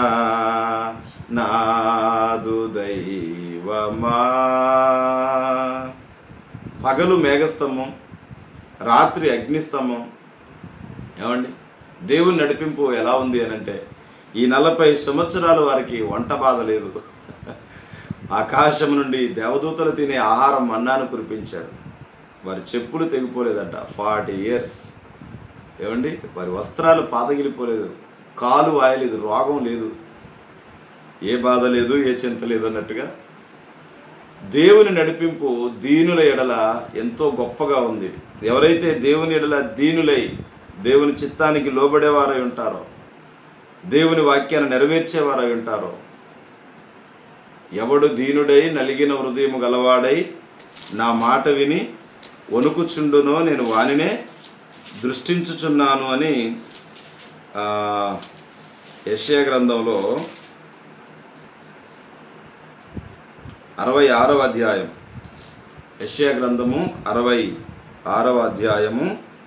నాదు దైవమా పగలు మేఘస్తంభం రాత్రి అగ్నిస్తంభం ఏమండి దేవుని నడిపింపు ఎలా ఉంది అని అంటే ఈ నలభై సంవత్సరాలు వారికి వంట బాధ లేదు ఆకాశం నుండి దేవదూతలు తినే ఆహారం మన్నాను కురిపించాడు వారి చెప్పులు తెగిపోలేదంట ఫార్టీ ఇయర్స్ ఏమండి వారి వస్త్రాలు పాతగిలిపోలేదు కాలు వాయలేదు రోగం లేదు ఏ బాధ లేదు ఏ చింత లేదు అన్నట్టుగా దేవుని నడిపింపు దీనుల ఎడల ఎంతో గొప్పగా ఉంది ఎవరైతే దేవుని ఎడల దీనులై దేవుని చిత్తానికి లోబడేవారై ఉంటారో దేవుని వాక్యాన్ని నెరవేర్చేవారై ఉంటారో ఎవడు దీనుడై నలిగిన హృదయము గలవాడై నా మాట విని వణుకుచుండునో నేను వానినే దృష్టించుచున్నాను అని ఆ, యెషయా గ్రంథంలో అరవై ఆరవ అధ్యాయం యెషయా గ్రంథము అరవై ఆరవ అధ్యాయము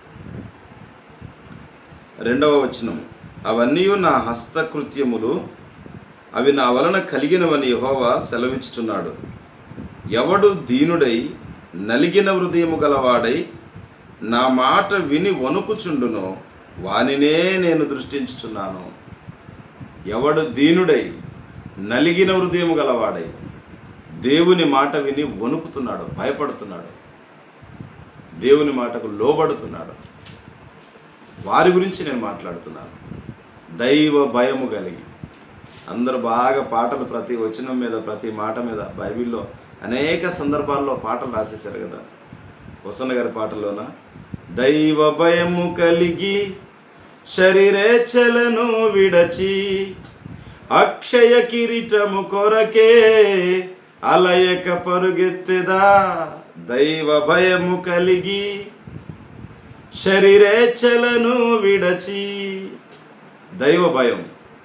రెండవ వచనం అవన్నీ నా హస్తకృత్యములు అవి నా వలన కలిగినవని యెహోవా సెలవిచ్చుచున్నాడు ఎవడు దీనుడై నలిగిన హృదయము గలవాడై నా మాట విని వణుకుచుండునో వానినే నేను దృష్టించుచున్నాను ఎవడు దీనుడై నలిగిన హృదయము గలవాడై దేవుని మాట విని వణుకుతున్నాడు భయపడుతున్నాడు దేవుని మాటకు లోబడుతున్నాడు వారి గురించి నేను మాట్లాడుతున్నాను దైవ భయము కలిగి అందరూ బాగా పాటలు ప్రతి వచనం మీద ప్రతి మాట మీద బైబిల్లో అనేక సందర్భాల్లో పాటలు రాసేశారు కదా వసన్న గారి పాటల్లోన దైవ భయము కలిగి శరీరేచ్ఛలను విడచి అక్షయ కిరీటము కొరకే అలయక పరుగెత్తెదా దైవ భయము కలిగి శరీరేచ్ఛలను విడచి దైవ భయం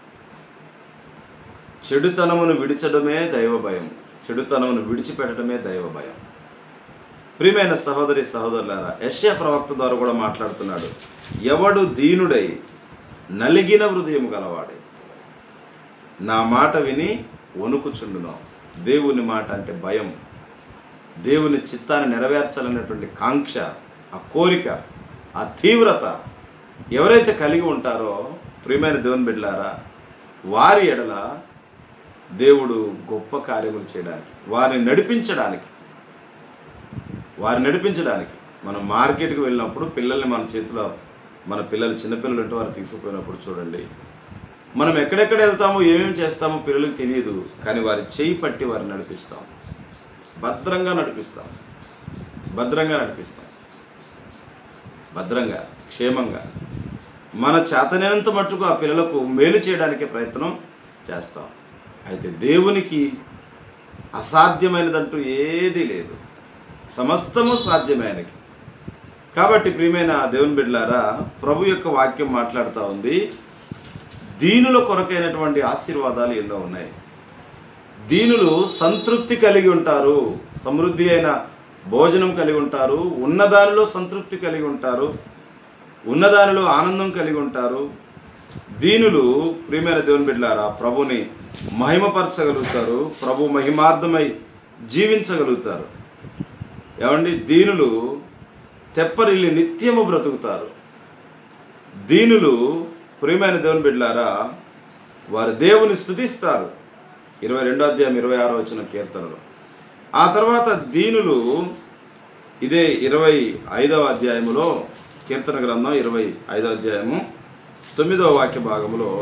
చెడుతనమును విడిచడమే దైవ భయం చెడుతనమును విడిచిపెట్టడమే దైవ భయం ప్రియమైన సహోదరి సహోదరులారా యశ్యా ప్రవక్త ద్వారా కూడా మాట్లాడుతున్నాడు ఎవడు దీనుడై నలిగిన హృదయం గలవాడై నా మాట విని వణుకుచుండును దేవుని మాట అంటే భయం దేవుని చిత్తాన్ని నెరవేర్చాలనేటువంటి కాంక్ష ఆ కోరిక ఆ తీవ్రత ఎవరైతే కలిగి ఉంటారో ప్రియమైన దేవుని బిడ్డలారా వారి ఎడల దేవుడు గొప్ప కార్యములు చేయడానికి వారిని నడిపించడానికి వారిని నడిపించడానికి మనం మార్కెట్కి వెళ్ళినప్పుడు పిల్లల్ని మన చేతిలో మన పిల్లలు చిన్నపిల్లలు ఉంటే వారు తీసుకుపోయినప్పుడు చూడండి మనం ఎక్కడెక్కడ వెళ్తామో ఏమేమి చేస్తామో పిల్లలకు తెలియదు కానీ వారి చేయి పట్టి వారిని నడిపిస్తాం భద్రంగా నడిపిస్తాం భద్రంగా నడిపిస్తాం భద్రంగా క్షేమంగా మన చేతనైనంత మట్టుకు ఆ పిల్లలకు మేలు చేయడానికే ప్రయత్నం చేస్తాం అయితే దేవునికి అసాధ్యమైనదంటూ ఏదీ లేదు సమస్తము సాధ్యమే ఆయనకి కాబట్టి ప్రియమైన దేవుని బిడ్డలారా ప్రభు యొక్క వాక్యం మాట్లాడుతూ ఉంది దీనుల కొరకైనటువంటి ఆశీర్వాదాలు ఎన్నో ఉన్నాయి దీనులు సంతృప్తి కలిగి ఉంటారు సమృద్ధి అయిన భోజనం కలిగి ఉంటారు ఉన్నదానిలో సంతృప్తి కలిగి ఉంటారు ఉన్నదానిలో ఆనందం కలిగి ఉంటారు దీనులు ప్రియమైన దేవుని బిడ్డలారా ప్రభుని మహిమపరచగలుగుతారు ప్రభు మహిమార్థమై జీవించగలుగుతారు ఏమండి దీనులు తెప్పరిల్లి నిత్యము బ్రతుకుతారు దీనులు ప్రియమైన దేవుని బిడ్డలారా వారు దేవుని స్తుతిస్తారు ఇరవై రెండో అధ్యాయం ఇరవై ఆరో వచ్చిన కీర్తనలు ఆ తర్వాత దీనులు ఇదే ఇరవై ఐదవ అధ్యాయములో కీర్తన గ్రంథం ఇరవై ఐదవ అధ్యాయము తొమ్మిదవ వాక్య భాగములో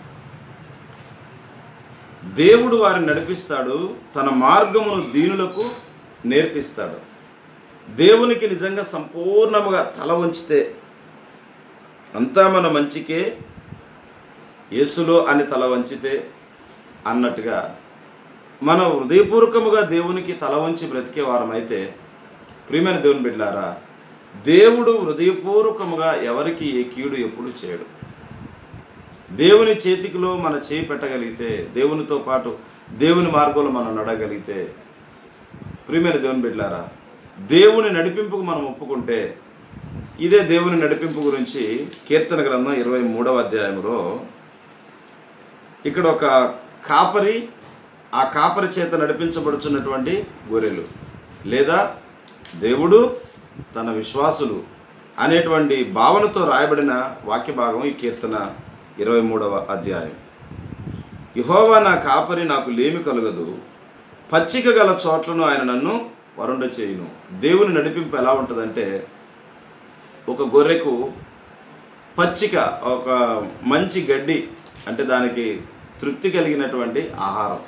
దేవుడు వారిని నడిపిస్తాడు తన మార్గమును దీనులకు నేర్పిస్తాడు దేవునికి నిజంగా సంపూర్ణముగా తల వంచితే అంతా మన మంచికే యేసులో అని తల వంచితే అన్నట్టుగా మనం హృదయపూర్వకముగా దేవునికి తల వంచి బ్రతికే వారమైతే ప్రియమైన దేవుని బిడ్డారా దేవుడు హృదయపూర్వకముగా ఎవరికి ఏ కీడు ఎప్పుడు చేయడు దేవుని చేతికిలో మన చేయి పెట్టగలిగితే దేవునితో పాటు దేవుని మార్గంలో మనం నడగలిగితే ప్రియమైన దేవుని బిడ్డారా దేవుని నడిపింపుకు మనం ఒప్పుకుంటే ఇదే దేవుని నడిపింపు గురించి కీర్తన గ్రంథం ఇరవై మూడవ అధ్యాయంలో ఇక్కడ ఒక కాపరి ఆ కాపరి చేత నడిపించబడుచున్నటువంటి గొర్రెలు లేదా దేవుడు తన విశ్వాసులు అనేటువంటి భావనతో రాయబడిన వాక్య భాగం ఈ కీర్తన ఇరవై మూడవ అధ్యాయం యహోవా నా కాపరి నాకు లేమి కలగదు పచ్చిక గల చోట్లను ఆయన నన్ను వరుండ చేయును దేవుని నడిపింపు ఎలా ఉంటుందంటే ఒక గొర్రెకు పచ్చిక ఒక మంచి గడ్డి అంటే దానికి తృప్తి కలిగినటువంటి ఆహారం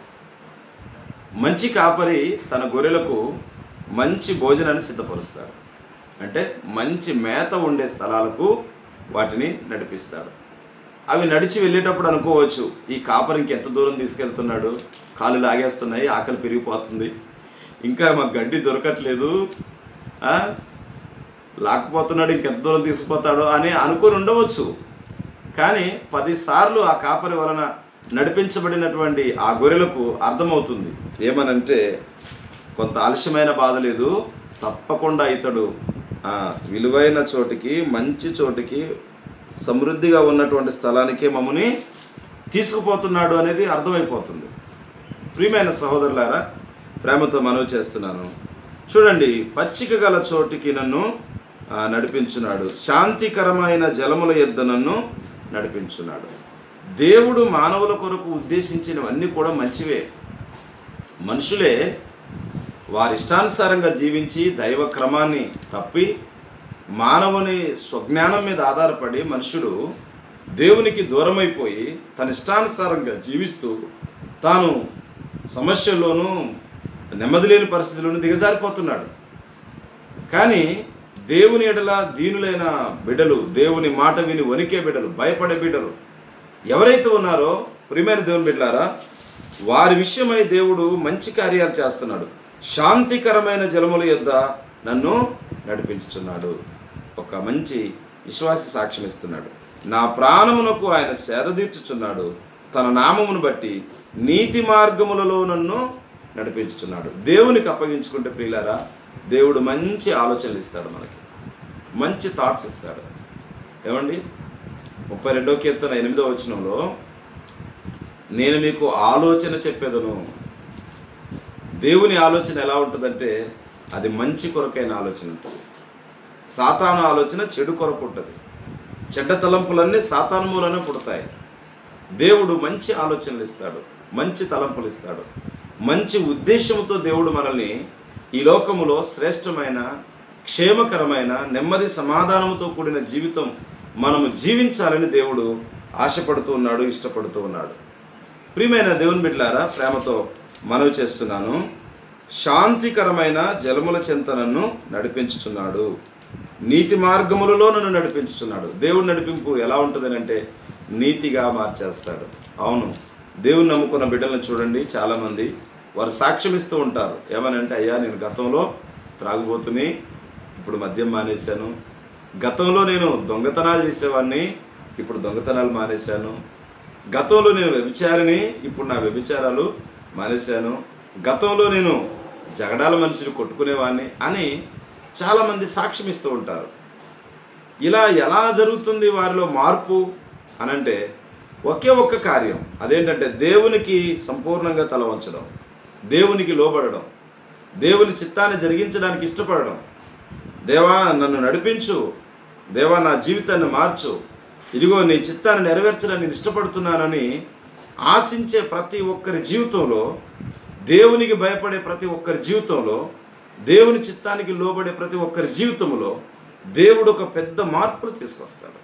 మంచి కాపరి తన గొర్రెలకు మంచి భోజనాన్ని సిద్ధపరుస్తాడు అంటే మంచి మేత ఉండే స్థలాలకు వాటిని నడిపిస్తాడు అవి నడిచి వెళ్ళేటప్పుడు అనుకోవచ్చు ఈ కాపరి ఇంకెంత దూరం తీసుకెళ్తున్నాడు కాళ్ళు లాగేస్తున్నాయి ఆకలి పెరిగిపోతుంది ఇంకా మాకు గడ్డి దొరకట్లేదు ఆ? లాక్కుపోతున్నాడు ఇంకెంత దూరం తీసుకుపోతాడో అని అనుకుని ఉండవచ్చు కానీ పదిసార్లు ఆ కాపరి వలన నడిపించబడినటువంటి ఆ గొర్రెలకు అర్థమవుతుంది ఏమనంటే కొంత ఆలస్యమైన బాధ లేదు తప్పకుండా ఇతడు ఆ, విలువైన చోటికి మంచి చోటికి సమృద్ధిగా ఉన్నటువంటి స్థలానికి మమ్మల్ని తీసుకుపోతున్నాడు అనేది అర్థమైపోతుంది ప్రియమైన సహోదరులారా ప్రేమతో మనవి చేస్తున్నాను చూడండి పచ్చిక గల చోటికి నన్ను ఆ, నడిపించున్నాడు శాంతికరమైన జలముల యొద్ద నన్ను నడిపించున్నాడు దేవుడు మానవుల కొరకు ఉద్దేశించినవన్నీ కూడా మంచివే మనుషులే వారి ఇష్టానుసారంగా జీవించి దైవ క్రమాన్ని తప్పి మానవుని స్వజ్ఞానం మీద ఆధారపడి మనుషుడు దేవునికి దూరమైపోయి తన ఇష్టానుసారంగా జీవిస్తూ తాను సమస్యల్లోనూ నెమ్మది లేని పరిస్థితుల్లోనూ దిగజారిపోతున్నాడు కానీ దేవుని ఎడల దీనులైన బిడ్డలు దేవుని మాట విని వణికే బిడ్డలు భయపడే బిడ్డలు ఎవరైతే ఉన్నారో ప్రియమైన దేవుని బిడ్డలారా వారి విషయమై దేవుడు మంచి కార్యాలు చేస్తున్నాడు శాంతికరమైన జలముల యొద్ద నన్ను నడిపించుచున్నాడు ఒక మంచి విశ్వాస సాక్ష్యం ఇస్తున్నాడు నా ప్రాణమునకు ఆయన సేదతీర్చుచున్నాడు తన నామమును బట్టి నీతి మార్గములలో నన్ను నడిపించుచున్నాడు దేవునికి అప్పగించుకుంటే ప్రియులారా దేవుడు మంచి ఆలోచనలు ఇస్తాడు మనకి మంచి థాట్స్ ఇస్తాడు ఏమండి ముప్పై రెండో కీర్తన ఎనిమిదో వచనంలో నేను మీకు ఆలోచన చెప్పేదను దేవుని ఆలోచన ఎలా ఉంటుందంటే అది మంచి కొరకైన ఆలోచన ఉంటుంది సాతాను ఆలోచన చెడు కొరకు ఉంటుంది చెడ్డ తలంపులన్నీ సాతాను మూలనే పుడతాయి దేవుడు మంచి ఆలోచనలు ఇస్తాడు మంచి తలంపులు ఇస్తాడు మంచి ఉద్దేశంతో దేవుడు మనల్ని ఈ లోకములో శ్రేష్టమైన క్షేమకరమైన నెమ్మది సమాధానంతో కూడిన జీవితం మనము జీవించాలని దేవుడు ఆశపడుతూ ఉన్నాడు ఇష్టపడుతూ ఉన్నాడు ప్రియమైన దేవుని బిడ్డలారా ప్రేమతో మనవి చేస్తున్నాను శాంతికరమైన జలముల చెంత నన్ను నడిపించుచున్నాడు నీతి మార్గములలో నన్ను నడిపించుచున్నాడు దేవుడు నడిపింపు ఎలా ఉంటుందని అంటే నీతిగా మార్చేస్తాడు అవును దేవుని నమ్ముకున్న బిడ్డలను చూడండి చాలామంది వారు సాక్ష్యం ఇస్తూ ఉంటారు ఏమనంటే అయ్యా నేను గతంలో త్రాగుబోతుని ఇప్పుడు మద్యం మానేశాను గతంలో నేను దొంగతనాలు చేసేవాడిని ఇప్పుడు దొంగతనాలు మానేశాను గతంలో నేను వ్యభిచారిని ఇప్పుడు నా వ్యభిచారాలు మానేశాను గతంలో నేను జగడాల మనుషులు కొట్టుకునేవాడిని అని చాలామంది సాక్ష్యం ఇస్తూ ఉంటారు ఇలా ఎలా జరుగుతుంది వారిలో మార్పు అనంటే ఒకే ఒక్క కార్యం అదేంటంటే దేవునికి సంపూర్ణంగా తల వంచడం దేవునికి లోబడడం దేవుని చిత్తాన్ని జరిగించడానికి ఇష్టపడడం దేవా నన్ను నడిపించు దేవా నా జీవితాన్ని మార్చు ఇదిగో నీ చిత్తాన్ని నెరవేర్చడానికి నేను ఇష్టపడుతున్నానని ఆశించే ప్రతి ఒక్కరి జీవితంలో దేవునికి భయపడే ప్రతి ఒక్కరి జీవితంలో దేవుని చిత్తానికి లోబడే ప్రతి ఒక్కరి జీవితంలో దేవుడు ఒక పెద్ద మార్పులు తీసుకొస్తాడు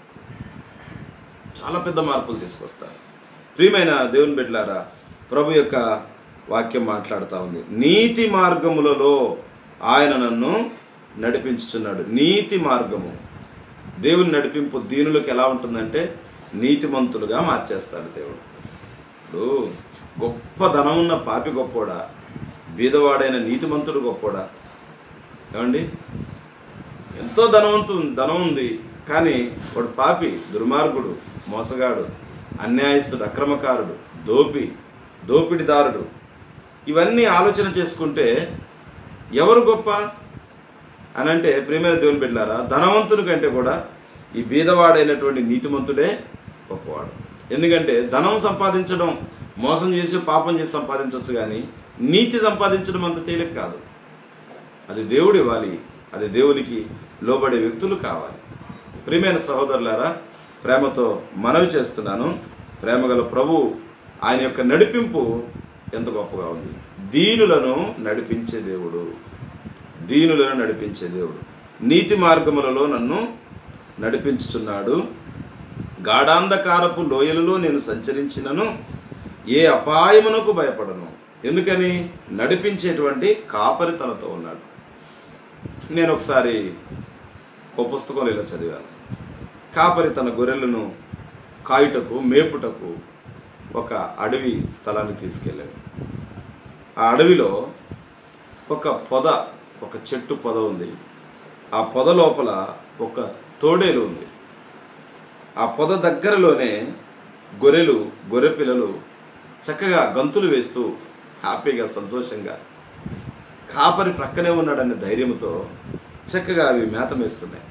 చాలా పెద్ద మార్పులు తీసుకొస్తాడు ప్రియమైన దేవుని బిడ్డలారా ప్రభు యొక్క వాక్యం మాట్లాడుతూ ఉంది నీతి మార్గములలో ఆయన నన్ను నడిపించుచున్నాడు నీతి మార్గము దేవుని నడిపింపు దీనులకు ఎలా ఉంటుందంటే నీతిమంతులుగా మార్చేస్తాడు దేవుడు ఇప్పుడు గొప్ప ధనం ఉన్న పాపి గొప్పోడా బీదవాడైన నీతిమంతుడు గొప్పోడా ఏమండి ఎంతో ధనవంతు ధనం ఉంది కానీ వాడు పాపి దుర్మార్గుడు మోసగాడు అన్యాయస్తుడు అక్రమకారుడు దోపి దోపిడిదారుడు ఇవన్నీ ఆలోచన చేసుకుంటే ఎవరు గొప్ప అని అంటే ప్రేమైన దేవుని బిడ్డలారా ధనవంతుని కంటే కూడా ఈ బీదవాడైనటువంటి నీతిమంతుడే గొప్పవాడు ఎందుకంటే ధనం సంపాదించడం మోసం చేసి పాపం చేసి సంపాదించవచ్చు కానీ నీతి సంపాదించడం అంత తేలిక కాదు అది దేవుడు ఇవ్వాలి అది దేవునికి లోబడే వ్యక్తులు కావాలి ప్రియమైన సహోదరులారా ప్రేమతో మనవి చేస్తున్నాను ప్రేమగల ప్రభు ఆయన యొక్క నడిపింపు ఎంత గొప్పగా ఉంది దీనులను నడిపించే దేవుడు దీనులను నడిపించే దేవుడు నీతి మార్గములలో నన్ను నడిపించుచున్నాడు గాఢాంధకారపు లోయలలో నేను సంచరించినను ఏ అపాయమునకు భయపడను ఎందుకని నడిపించేటువంటి కాపరి తనతో ఉన్నాడు నేను ఒకసారి ఓ పుస్తకంలో ఇలా చదివాను కాపరి తన గొర్రెలను కాయుటకు మేపుటకు ఒక అడవి స్థలాన్ని తీసుకెళ్ళాడు ఆ అడవిలో ఒక పొద ఒక చెట్టు పొద ఉంది ఆ పొద లోపల ఒక తోడేలు ఉంది ఆ పొద దగ్గరలోనే గొర్రెలు గొర్రె పిల్లలు చక్కగా గంతులు వేస్తూ హ్యాపీగా సంతోషంగా కాపరి ప్రక్కనే ఉన్నాడనే ధైర్యంతో చక్కగా అవి మేత మేస్తున్నాయి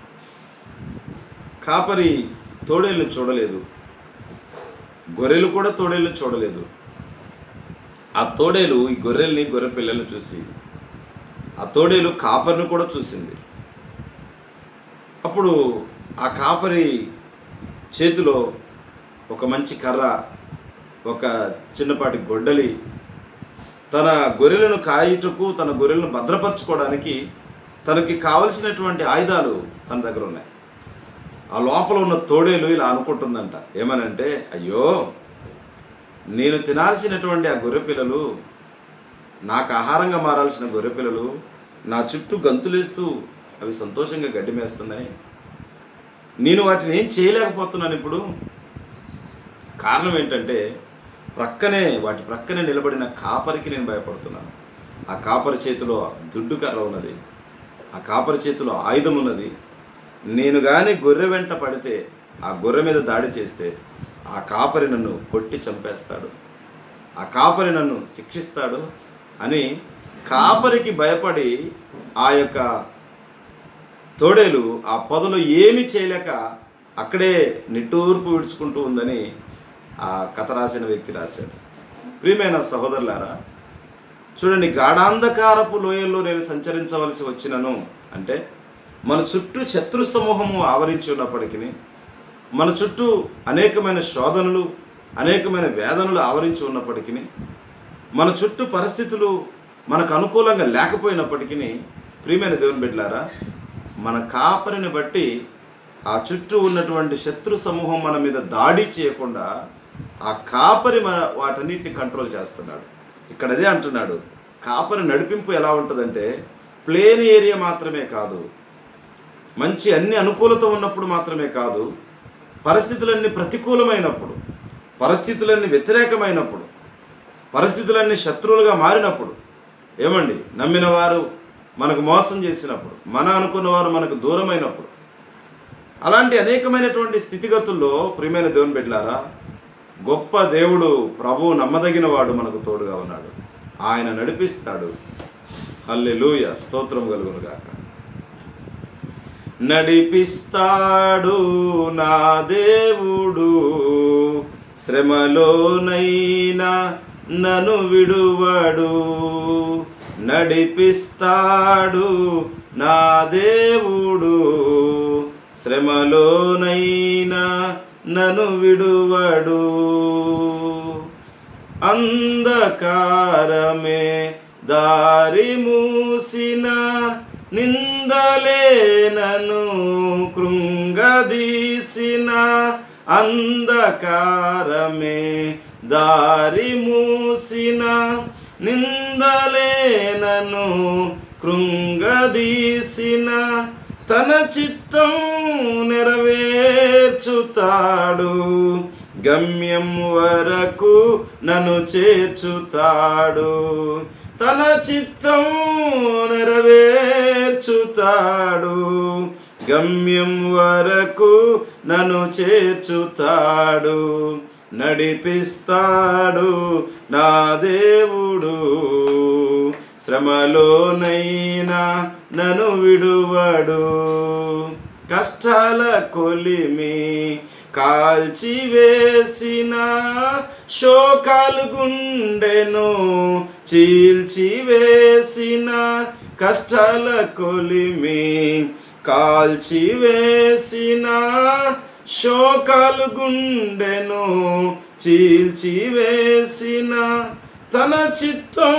కాపరి తోడేళ్ళు చూడలేదు గొర్రెలు కూడా తోడేళ్ళు చూడలేదు ఆ తోడేలు ఈ గొర్రెల్ని గొర్రె పిల్లల్ని చూసి ఆ తోడేలు కాపరిని కూడా చూసింది అప్పుడు ఆ కాపరి చేతిలో ఒక మంచి కర్ర ఒక చిన్నపాటి గొడ్డలి తన గొర్రెలను కాయుటకు తన గొర్రెలను భద్రపరచుకోవడానికి తనకి కావలసినటువంటి ఆయుధాలు తన దగ్గర ఉన్నాయి ఆ లోపల ఉన్న తోడేలు ఇలా అనుకుంటుందంట ఏమనంటే అయ్యో నేను తినాల్సినటువంటి ఆ గొర్రె పిల్లలు నాకు ఆహారంగా మారాల్సిన గొర్రె పిల్లలు నా చుట్టూ గంతులేస్తూ అవి సంతోషంగా గడ్డి మేస్తున్నాయి నేను వాటిని ఏం చేయలేకపోతున్నాను ఇప్పుడు కారణం ఏంటంటే ప్రక్కనే వాటి ప్రక్కనే నిలబడిన కాపరికి నేను భయపడుతున్నాను ఆ కాపరి చేతిలో దుడ్డు కర్ర ఉన్నది ఆ కాపరి చేతిలో ఆయుధం ఉన్నది నేను కానీ గొర్రె వెంట పడితే ఆ గొర్రె మీద దాడి చేస్తే ఆ కాపరి నన్ను కొట్టి చంపేస్తాడు ఆ కాపరి నన్ను శిక్షిస్తాడు అని కాపరికి భయపడి ఆ యొక్క తోడేలు ఆ పొదలో ఏమీ చేయలేక అక్కడే నిట్టూర్పు విడుచుకుంటూ ఉందని ఆ కథ రాసిన వ్యక్తి రాశాడు ప్రియమైన సహోదరులారా చూడండి గాఢాంధకారపు లోయల్లో నేను సంచరించవలసి వచ్చినను అంటే మన చుట్టూ శత్రు సమూహము ఆవరించి ఉన్నప్పటికీ మన చుట్టూ అనేకమైన శోధనలు అనేకమైన వేదనలు ఆవరించి ఉన్నప్పటికీ మన చుట్టూ పరిస్థితులు మనకు అనుకూలంగా లేకపోయినప్పటికీ ప్రియమైన దేవుని బిడ్డలారా మన కాపరిని బట్టి ఆ చుట్టూ ఉన్నటువంటి శత్రు సమూహం మన మీద దాడి చేయకుండా ఆ కాపరి మన వాటన్నిటిని కంట్రోల్ చేస్తున్నాడు ఇక్కడ అదే అంటున్నాడు కాపరి నడిపింపు ఎలా ఉంటుందంటే ప్లేన్ ఏరియా మాత్రమే కాదు మంచి అన్ని అనుకూలత ఉన్నప్పుడు మాత్రమే కాదు పరిస్థితులన్నీ ప్రతికూలమైనప్పుడు పరిస్థితులన్నీ వ్యతిరేకమైనప్పుడు పరిస్థితులన్నీ శత్రువులుగా మారినప్పుడు ఏమండి నమ్మిన వారు మనకు మోసం చేసినప్పుడు మన అనుకున్న వారు మనకు దూరమైనప్పుడు అలాంటి అనేకమైనటువంటి స్థితిగతుల్లో ప్రియమైన దేవుని బిడ్డలారా గొప్ప దేవుడు ప్రభు నమ్మదగిన వాడు మనకు తోడుగా ఉన్నాడు ఆయన నడిపిస్తాడు హల్లెలూయ స్తోత్రం కలుగును గాక నడిపిస్తాడు నా దేవుడు శ్రమలోనైనా నన్ను విడువడు నడిపిస్తాడు నా దేవుడు శ్రమలోనైనా నన్ను విడువడు అంధకారమే దారి మూసిన నిందలే నన్ను కృంగదీసిన అంధకారమే దారి మూసిన నిందలే నన్ను కృంగదీసిన తన చిత్తం నెరవేర్చుతాడు గమ్యం వరకు నన్ను చేర్చుతాడు తన చిత్తం నెరవేర్చుతాడు గమ్యం వరకు నన్ను చేర్చుతాడు నడిపిస్తాడు నా దేవుడు శ్రమలోనైనా నన్ను విడువడు కష్టాల కొలిమి కాల్చివేసిన శోకాలు గుండెను చీల్చివేసిన కష్టాల కొలిమి కాల్చివేసిన శోకాలు గుండెను చీల్చివేసిన తన చిత్తం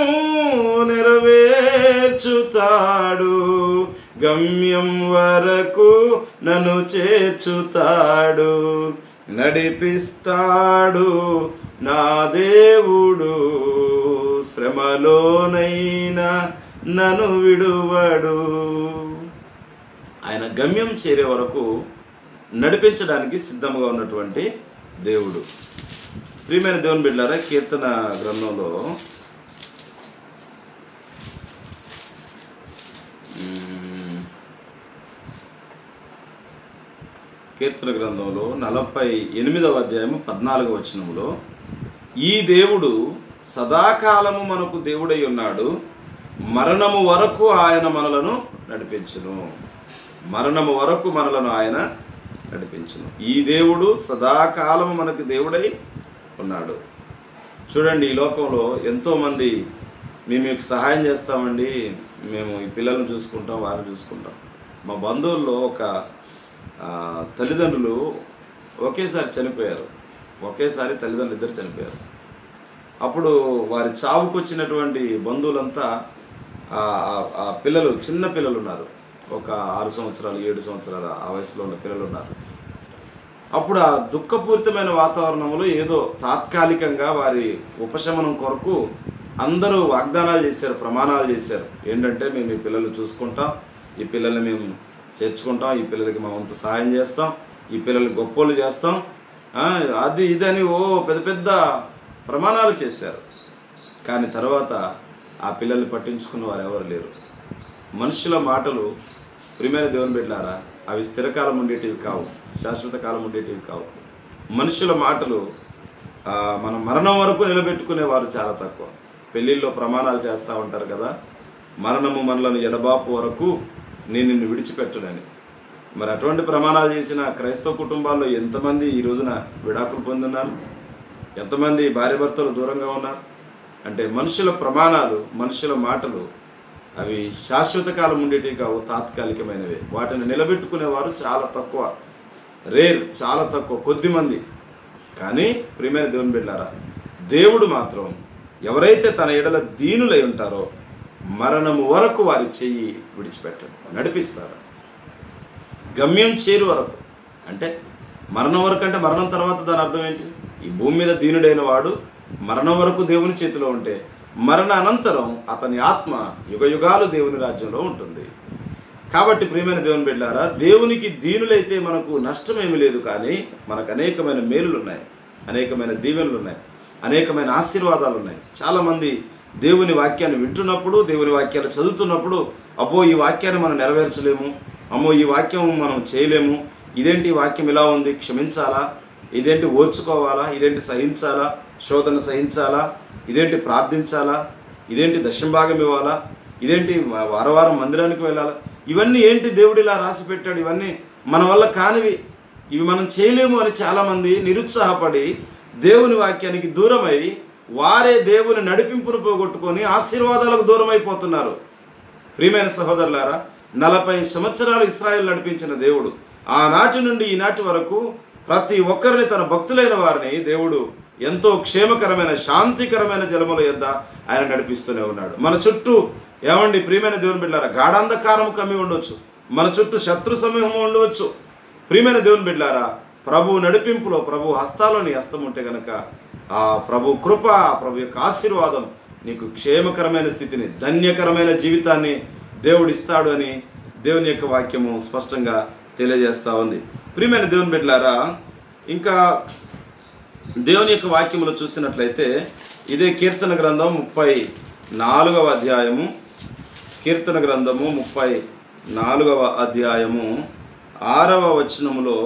నెరవేర్చుతాడు గమ్యం వరకు నన్ను చేర్చుతాడు నడిపిస్తాడు నా దేవుడు శ్రమలోనైనా నన్ను విడువడు ఆయన గమ్యం చేరే వరకు నడిపించడానికి సిద్ధంగా ఉన్నటువంటి దేవుడు ప్రియమైన దేవుని బిడ్డారా కీర్తన గ్రంథంలో మ్మ్, కీర్తన గ్రంథంలో నలభై ఎనిమిదవ అధ్యాయము పద్నాలుగవ వచనంలో ఈ దేవుడు సదాకాలము మనకు దేవుడై ఉన్నాడు మరణము వరకు ఆయన మనలను నడిపించును మరణము వరకు మనలను ఆయన నడిపించును ఈ దేవుడు సదాకాలము మనకు దేవుడై ఉన్నాడు చూడండి ఈ లోకంలో ఎంతోమంది మేము మీకు సహాయం చేస్తామండి మేము ఈ పిల్లల్ని చూసుకుంటాం వారిని చూసుకుంటాం మా బంధువుల్లో ఒక ఆ, తల్లిదండ్రులు ఒకేసారి చనిపోయారు ఒకేసారి తల్లిదండ్రులు ఇద్దరు చనిపోయారు అప్పుడు వారి చావుకు వచ్చినటువంటి బంధువులంతా ఆ ఆ- ఆ పిల్లలు చిన్న పిల్లలు ఉన్నారు ఒక ఆరు సంవత్సరాలు ఏడు సంవత్సరాల ఆ వయసులో ఉన్న పిల్లలు ఉన్నారు అప్పుడు ఆ దుఃఖపూరితమైన వాతావరణంలో ఏదో తాత్కాలికంగా వారి ఉపశమనం కొరకు అందరూ వాగ్దానాలు చేశారు ప్రమాణాలు చేశారు ఏంటంటే మేము ఈ పిల్లలు చూసుకుంటాం ఈ పిల్లల్ని మేము చేర్చుకుంటాం ఈ పిల్లలకి మా వంతు సహాయం చేస్తాం ఈ పిల్లల్ని గొప్పోళ్ళు చేస్తాం ఆ, అది ఇదని ఓ పెద్ద పెద్ద ప్రమాణాలు చేశారు కానీ తర్వాత ఆ పిల్లల్ని పట్టించుకున్న వారు ఎవరు లేరు మనుషుల మాటలు ప్రియమైన దేవుని బిడ్డారా అవి స్థిరకాలం ఉండేటివి కావు శాశ్వత కాలం ఉండేటివి కావు మనుషుల మాటలు ఆ, మన మరణం వరకు నిలబెట్టుకునేవారు చాలా తక్కువ పెళ్ళిళ్ళలో ప్రమాణాలు చేస్తూ ఉంటారు కదా మరణము మనలను ఎడబాపు వరకు నేను నిన్ను విడిచిపెట్టడని మరి అటువంటి ప్రమాణాలు చేసిన క్రైస్తవ కుటుంబాల్లో ఎంతమంది ఈ రోజున విడాకులు పొందున్నారు ఎంతమంది భార్య భర్తలు దూరంగా ఉన్నారు అంటే మనుషుల ప్రమాణాలు మనుషుల మాటలు అవి శాశ్వత కాలం ఉండేటివి కావు తాత్కాలికమైనవి వాటిని నిలబెట్టుకునేవారు చాలా తక్కువ రేర్ చాలా తక్కువ కొద్ది మంది కానీ ప్రియమైన దేవుని బిడ్డారా దేవుడు మాత్రం ఎవరైతే తన ఎడల దీనులై ఉంటారో మరణము వరకు వారి చెయ్యి విడిచిపెట్టడు నడిపిస్తారు గమ్యం చేరు వరకు అంటే మరణం వరకు అంటే మరణం తర్వాత దాని అర్థం ఏంటి ఈ భూమి మీద దీనుడైన వాడు మరణం వరకు దేవుని చేతిలో ఉంటే మరణ అనంతరం అతని ఆత్మ యుగ యుగాలు దేవుని రాజ్యంలో ఉంటుంది కాబట్టి ప్రియమైన దేవుని బిడ్డారా దేవునికి దీనులైతే మనకు నష్టమేమీ లేదు కానీ మనకు అనేకమైన మేలులు ఉన్నాయి అనేకమైన దీవెనలు ఉన్నాయి అనేకమైన ఆశీర్వాదాలు ఉన్నాయి చాలామంది దేవుని వాక్యాన్ని వింటున్నప్పుడు దేవుని వాక్యాలు చదువుతున్నప్పుడు అబ్బో ఈ వాక్యాన్ని మనం నెరవేర్చలేము అమ్మో ఈ వాక్యం మనం చేయలేము ఇదేంటి ఈ వాక్యం ఇలా ఉంది క్షమించాలా ఇదేంటి ఓర్చుకోవాలా ఇదేంటి సహించాలా శోధన సహించాలా ఇదేంటి ప్రార్థించాలా ఇదేంటి దశంభాగం ఇవ్వాలా ఇదేంటి వ- వారం వారం మందిరానికి వెళ్ళాలా ఇవన్నీ ఏంటి దేవుడు ఇలా రాసి పెట్టాడు ఇవన్నీ మన వల్ల కానివి ఇవి మనం చేయలేము అని చాలామంది నిరుత్సాహపడి దేవుని వాక్యానికి దూరమై వారే దేవుని నడిపింపును పోగొట్టుకొని ఆశీర్వాదాలకు దూరం అయిపోతున్నారు ప్రియమైన సహోదరులారా నలభై సంవత్సరాలు ఇస్రాయేల్ నడిపించిన దేవుడు ఆనాటి నుండి ఈనాటి వరకు ప్రతి ఒక్కరిని తన భక్తులైన వారిని దేవుడు ఎంతో క్షేమకరమైన శాంతికరమైన జలముల యొద్ద ఆయన నడిపిస్తూనే ఉన్నాడు మన చుట్టూ ఏమండి ప్రియమైన దేవుని బిడ్డారా గాఢాంధకారం కమ్మి ఉండొచ్చు మన చుట్టూ శత్రు సమూహం ఉండవచ్చు ప్రియమైన దేవుని బిడ్డారా ప్రభు నడిపింపులో ప్రభు హస్తాలో నీ హస్తం ఉంటే గనక ఆ ప్రభు కృప ఆ ప్రభు యొక్క ఆశీర్వాదం నీకు క్షేమకరమైన స్థితిని ధన్యకరమైన జీవితాన్ని దేవుడు ఇస్తాడు అని దేవుని యొక్క వాక్యము స్పష్టంగా తెలియజేస్తా ఉంది ప్రియమైన దేవుని బిడ్డలారా ఇంకా దేవుని యొక్క వాక్యములో చూసినట్లయితే ఇదే కీర్తన గ్రంథం ముప్పై నాలుగవ అధ్యాయము కీర్తన గ్రంథము ముప్పై నాలుగవ అధ్యాయము ఆరవ వచనములో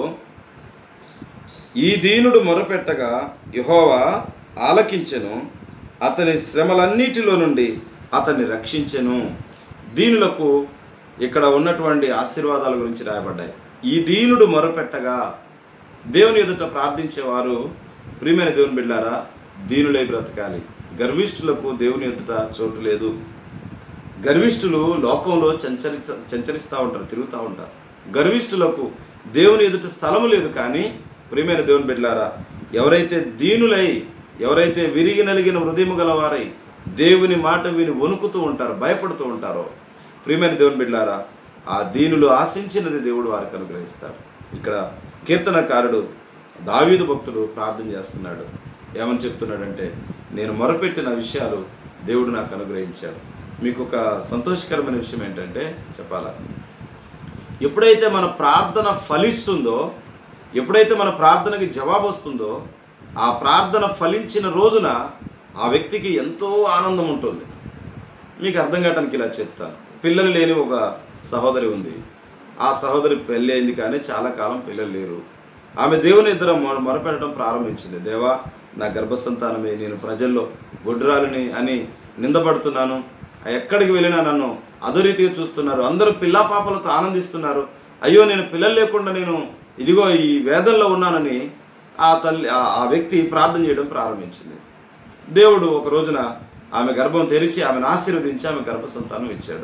ఈ దీనుడు మొరపెట్టగా యహోవా ఆలకించెను అతని శ్రమలన్నిటిలో నుండి అతన్ని రక్షించెను దీనులకు ఇక్కడ ఉన్నటువంటి ఆశీర్వాదాల గురించి రాయబడ్డాయి ఈ దీనుడు మొరపెట్టగా దేవుని ఎదుట ప్రార్థించేవారు ప్రియమైన దేవుని బిడ్డారా దీనులై బ్రతకాలి గర్విష్ఠులకు దేవుని ఎదుట చోటు లేదు గర్విష్ఠులు లోకంలో చంచరి చంచరిస్తూ ఉంటారు తిరుగుతూ ఉంటారు గర్విష్ఠులకు దేవుని ఎదుట స్థలము లేదు కానీ ప్రియమైన దేవుని బిడ్డలారా ఎవరైతే దీనులై ఎవరైతే విరిగి నలిగిన హృదయము గలవారై దేవుని మాట విని వణుకుతూ ఉంటారో భయపడుతూ ఉంటారో ప్రియమైన దేవుని బిడ్డలారా ఆ దీనులు ఆశించినది దేవుడు వారికి అనుగ్రహిస్తాడు ఇక్కడ కీర్తనకారుడు దావీదు భక్తుడు ప్రార్థన చేస్తున్నాడు ఏమని చెప్తున్నాడంటే నేను మొరపెట్టిన విషయాలు దేవుడు నాకు అనుగ్రహించాడు మీకు ఒక సంతోషకరమైన విషయం ఏంటంటే చెప్పాలా ఎప్పుడైతే మన ప్రార్థన ఫలిస్తుందో ఎప్పుడైతే మన ప్రార్థనకి జవాబు వస్తుందో ఆ ప్రార్థన ఫలించిన రోజున ఆ వ్యక్తికి ఎంతో ఆనందం ఉంటుంది మీకు అర్థం కావడానికి ఇలా చెప్తాను పిల్లలు లేని ఒక సహోదరి ఉంది ఆ సహోదరి పెళ్ళి అయింది కానీ చాలా కాలం పిల్లలు లేరు ఆమె దేవుని ఇద్దరు మొ- మొరపెట్టడం ప్రారంభించింది దేవా నా గర్భసంతానమే నేను ప్రజల్లో గొడ్రాలిని అని నిందపడుతున్నాను ఎక్కడికి వెళ్ళినా నన్ను అధోరీతిగా చూస్తున్నారు అందరూ పిల్లా పాపలతో ఆనందిస్తున్నారు అయ్యో నేను పిల్లలు లేకుండా నేను ఇదిగో ఈ వేదనలో ఉన్నానని ఆ తల్లి ఆ- ఆ వ్యక్తి ప్రార్థన చేయడం ప్రారంభించింది దేవుడు ఒక రోజున ఆమె గర్భం తెరిచి ఆమెను ఆశీర్వదించి ఆమె గర్భసంతానం ఇచ్చాడు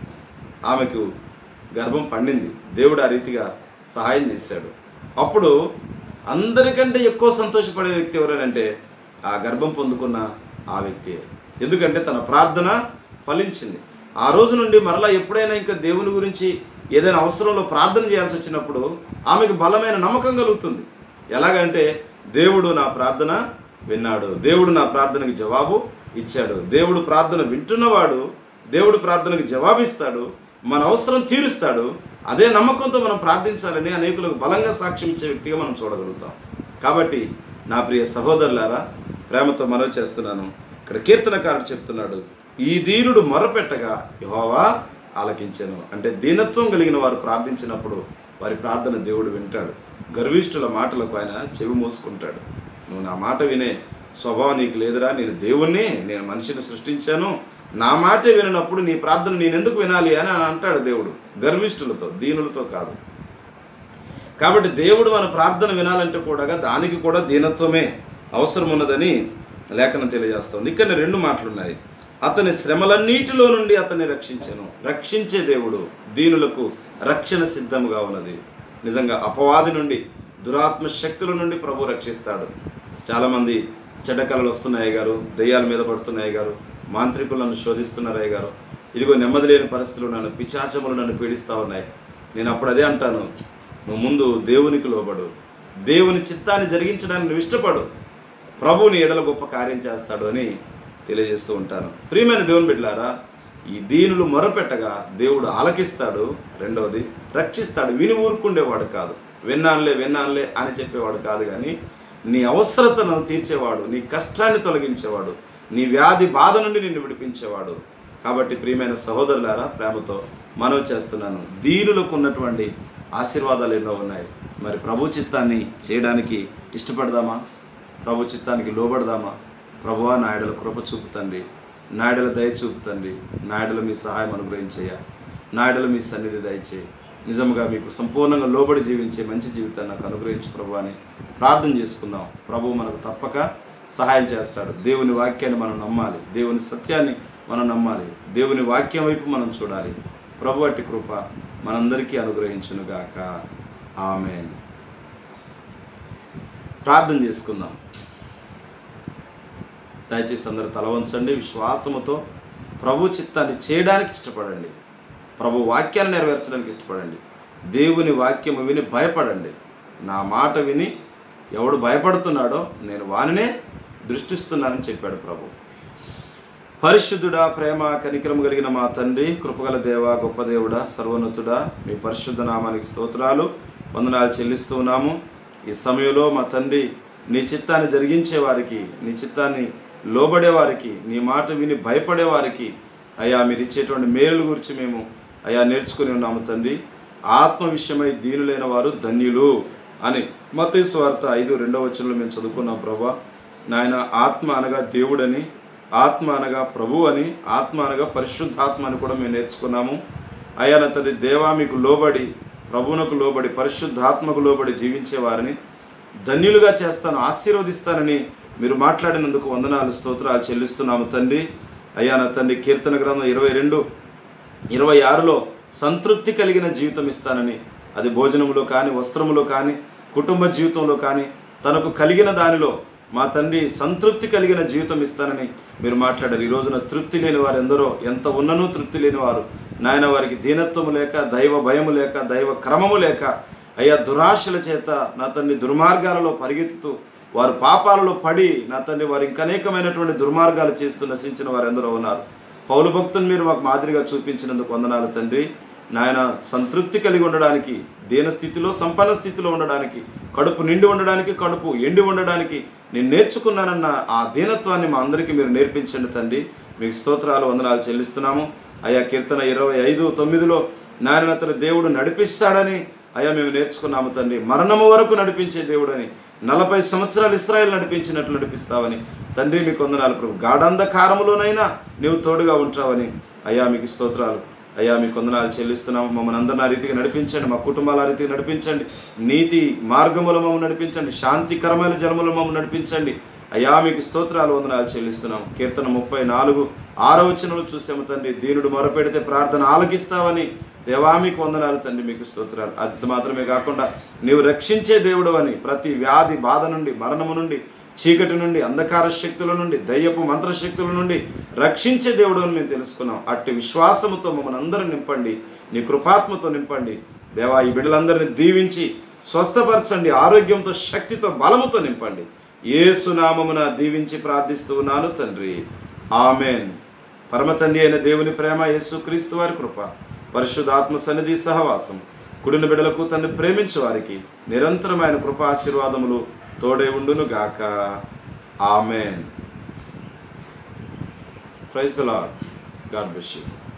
ఆమెకు గర్భం పండింది దేవుడు ఆ రీతిగా సహాయం చేశాడు అప్పుడు అందరికంటే ఎక్కువ సంతోషపడే వ్యక్తి ఎవరనంటే ఆ గర్భం పొందుకున్న ఆ వ్యక్తి ఎందుకంటే తన ప్రార్థన ఫలించింది ఆ రోజు నుండి మరలా ఎప్పుడైనా ఇంకా దేవుని గురించి ఏదైనా అవసరంలో ప్రార్థన చేయాల్సి వచ్చినప్పుడు ఆమెకు బలమైన నమ్మకం కలుగుతుంది ఎలాగంటే దేవుడు నా ప్రార్థన విన్నాడు దేవుడు నా ప్రార్థనకి జవాబు ఇచ్చాడు దేవుడు ప్రార్థన వింటున్నవాడు దేవుడు ప్రార్థనకి జవాబిస్తాడు మన అవసరం తీరుస్తాడు అదే నమ్మకంతో మనం ప్రార్థించాలని అనేకులకు బలంగా సాక్ష్యం ఇచ్చే వ్యక్తిగా మనం చూడగలుగుతాం కాబట్టి నా ప్రియ సహోదరులారా ప్రేమతో మనవి చేస్తున్నాను ఇక్కడ కీర్తనకారుడు చెప్తున్నాడు ఈ దీనుడు మొరపెట్టగా యెహోవా ఆలకించాను అంటే దీనత్వం కలిగిన వారు ప్రార్థించినప్పుడు వారి ప్రార్థన దేవుడు వింటాడు గర్విష్ఠుల మాటలకు ఆయన చెవి మూసుకుంటాడు నువ్వు నా మాట వినే స్వభావం నీకు లేదురా నేను దేవుణ్ణి నేను మనిషిని సృష్టించాను నా మాటే వినప్పుడు నీ ప్రార్థన నేను ఎందుకు వినాలి అని అంటాడు దేవుడు గర్విష్ఠులతో దీనులతో కాదు కాబట్టి దేవుడు మన ప్రార్థన వినాలంటే కూడా దానికి కూడా దీనత్వమే అవసరం ఉన్నదని లేఖనం తెలియజేస్తుంది ఇక్కడ రెండు మాటలున్నాయి అతని శ్రమలన్నిటిలో నుండి అతన్ని రక్షించాను రక్షించే దేవుడు దీనులకు రక్షణ సిద్ధముగా ఉన్నది నిజంగా అపవాది నుండి దురాత్మ శక్తుల నుండి ప్రభు రక్షిస్తాడు చాలామంది చెడ్డ కళలు వస్తున్నాయి గారు దెయ్యాల మీద పడుతున్నాయి గారు మాంత్రికులను శోధిస్తున్నారయ్య గారు ఇదిగో నెమ్మది లేని పరిస్థితులు నన్ను పిచాచములు నన్ను పీడిస్తూ ఉన్నాయి నేను అప్పుడు అదే అంటాను నువ్వు ముందు దేవునికి లోబడు దేవుని చిత్తాన్ని జరిగించడానికి నువ్వు ఇష్టపడు ప్రభువుని ఎడల గొప్ప కార్యం చేస్తాడు అని తెలియజేస్తూ ఉంటాను ప్రియమైన దేవుని బిడ్డలారా ఈ దీనులు మొరపెట్టగా దేవుడు ఆలకిస్తాడు రెండవది రక్షిస్తాడు విని ఊరుకుండేవాడు కాదు విన్నానులే విన్నానులే అని చెప్పేవాడు కాదు కానీ నీ అవసరతను తీర్చేవాడు నీ కష్టాన్ని తొలగించేవాడు నీ వ్యాధి బాధ నుండి నిన్ను విడిపించేవాడు కాబట్టి ప్రియమైన సహోదరులారా ప్రేమతో మనవి చేస్తున్నాను దీనులకు ఉన్నటువంటి ఆశీర్వాదాలు ఎన్నో ఉన్నాయి మరి ప్రభు చిత్తాన్ని చేయడానికి ఇష్టపడదామా ప్రభు చిత్తానికి లోబడదామా ప్రభువా నాయుడుల కృప చూపుతండి నాయుడుల దయ చూపుతండి నాయుడుల మీ సహాయం అనుగ్రహించయ్యా నాయుడుల మీ సన్నిధి దయచేయి నిజంగా మీకు సంపూర్ణంగా లోబడి జీవించే మంచి జీవితాన్ని నాకు అనుగ్రహించు ప్రభు అని ప్రార్థన చేసుకుందాం ప్రభు మనకు తప్పక సహాయం చేస్తాడు దేవుని వాక్యాన్ని మనం నమ్మాలి దేవుని సత్యాన్ని మనం నమ్మాలి దేవుని వాక్యం వైపు మనం చూడాలి ప్రభు అట్టి కృప మనందరికీ అనుగ్రహించునుగాక ఆమెన్ ప్రార్థన చేసుకుందాం దయచేసి అందరూ తల వంచండి విశ్వాసముతో ప్రభు చిత్తాన్ని చేయడానికి ఇష్టపడండి ప్రభు వాక్యాన్ని నెరవేర్చడానికి ఇష్టపడండి దేవుని వాక్యము విని భయపడండి నా మాట విని ఎవడు భయపడుతున్నాడో నేను వానినే దృష్టిస్తున్నానని చెప్పాడు ప్రభు పరిశుద్ధుడా ప్రేమ కనికరము కలిగిన మా తండ్రి కృపగల దేవ గొప్ప దేవుడా సర్వోన్నతుడా మీ పరిశుద్ధ నామానికి స్తోత్రాలు వందనాలు చెల్లిస్తూ ఉన్నాము ఈ సమయంలో మా తండ్రి నీ చిత్తాన్ని జరిగించే వారికి నీ చిత్తాన్ని లోబడే వారికి నీ మాట విని భయపడే వారికి అయ్యా మీరు ఇచ్చేటువంటి మేలుల గురించి మేము అయ్యా నేర్చుకుని ఉన్నాము తండ్రి ఆత్మ విషయమై దీనులైన వారు ధన్యులు అని మత్తయి వార్త ఐదు రెండవ వచనంలో మేము చదువుకున్నాం ప్రభా నాయన ఆత్మ అనగా దేవుడని ఆత్మ అనగా ప్రభు అని ఆత్మ అనగా పరిశుద్ధాత్మ అని కూడా మేము నేర్చుకున్నాము అయ్యా నా తండ్రి దేవా మీకు లోబడి ప్రభువునకు లోబడి పరిశుద్ధాత్మకు లోబడి జీవించే వారిని ధన్యులుగా చేస్తాను ఆశీర్వదిస్తానని మీరు మాట్లాడినందుకు వందనాలు స్తోత్రాలు చెల్లిస్తున్నాము తండ్రి అయ్యా నా తండ్రి కీర్తన గ్రంథం ఇరవై రెండు ఇరవై ఆరులో సంతృప్తి కలిగిన జీవితం ఇస్తానని అది భోజనములో కానీ వస్త్రములో కానీ కుటుంబ జీవితంలో కానీ తనకు కలిగిన దానిలో మా తండ్రి సంతృప్తి కలిగిన జీవితం ఇస్తానని మీరు మాట్లాడారు ఈ రోజున తృప్తి లేని వారు ఎందరో ఎంత ఉన్ననూ తృప్తి లేని వారు నాయన వారికి దీనత్వము లేక దైవ భయము లేక దైవ క్రమము లేక అయ్యా దురాశల చేత నా తండ్రి దుర్మార్గాలలో పరిగెత్తుతూ వారు పాపాలలో పడి నా తండ్రి వారు ఇంకా అనేకమైనటువంటి దుర్మార్గాలు చేస్తూ నశించిన వారు ఎందరో ఉన్నారు పౌలు భక్తుని మీరు మాకు మాదిరిగా చూపించినందుకు వందనాలు తండ్రి నాయన సంతృప్తి కలిగి ఉండడానికి దీన స్థితిలో సంపన్న స్థితిలో ఉండడానికి కడుపు నిండి ఉండడానికి కడుపు ఎండి ఉండడానికి నేను నేర్చుకున్నానన్న ఆ దీనత్వాన్ని మా అందరికీ మీరు నేర్పించండి తండ్రి మీకు స్తోత్రాలు వందనాలు చెల్లిస్తున్నాము అయ్యా కీర్తన ఇరవై ఐదు తొమ్మిదిలో నాయన అతను దేవుడు నడిపిస్తాడని అయ్యా మేము నేర్చుకున్నాము తండ్రి మరణము వరకు నడిపించే దేవుడని నలభై సంవత్సరాలు ఇస్రాయల్ నడిపించినట్లు నడిపిస్తావని తండ్రి మీకు వందనాలు ప్రభు గాఢంధకారములోనైనా నీవు తోడుగా ఉంటావని అయ్యా మీకు స్తోత్రాలు అయ్యా మీకు వందనాలు చెల్లిస్తున్నాము మమ్మల్ని అందరిని ఆ రీతిగా నడిపించండి మా కుటుంబాల ఆ రీతిగా నడిపించండి నీతి మార్గముల మమ్మల్ని నడిపించండి శాంతికరమైన జన్మలు మమ్మల్ని నడిపించండి అయ్యా మీకు స్తోత్రాలు వందనాలు చెల్లిస్తున్నాం కీర్తన ముప్పై నాలుగు ఆరో వచనంలో చూసాము తండ్రి దీనుడు మొరపెడితే ప్రార్థన ఆలకిస్తావని దేవా మీకు వందనాలు తండ్రి మీకు స్తోత్రాలు అది మాత్రమే కాకుండా నీవు రక్షించే దేవుడు అని ప్రతి వ్యాధి బాధ నుండి మరణము నుండి చీకటి నుండి అంధకార శక్తుల నుండి దయ్యపు మంత్రశక్తుల నుండి రక్షించే దేవుడు అని మేము తెలుసుకున్నాం అట్టి విశ్వాసముతో మమ్మల్ని అందరూ నింపండి నీ కృపాత్మతో నింపండి దేవా ఈ బిడ్డలందరినీ దీవించి స్వస్థపరచండి ఆరోగ్యంతో శక్తితో బలముతో నింపండి ఏసునామమున దీవించి ప్రార్థిస్తూ ఉన్నాను తండ్రి ఆమెన్ పరమ తండ్రి అయిన దేవుని ప్రేమ యేసు క్రీస్తు వారి కృప పరిశుద్ధాత్మ సన్నిధి సహవాసం కుడిన బిడలకు తను ప్రేమించే వారికి నిరంతరమైన కృపాశీర్వాదములు తోడే ఉండును గాక amen praise Lord God bless you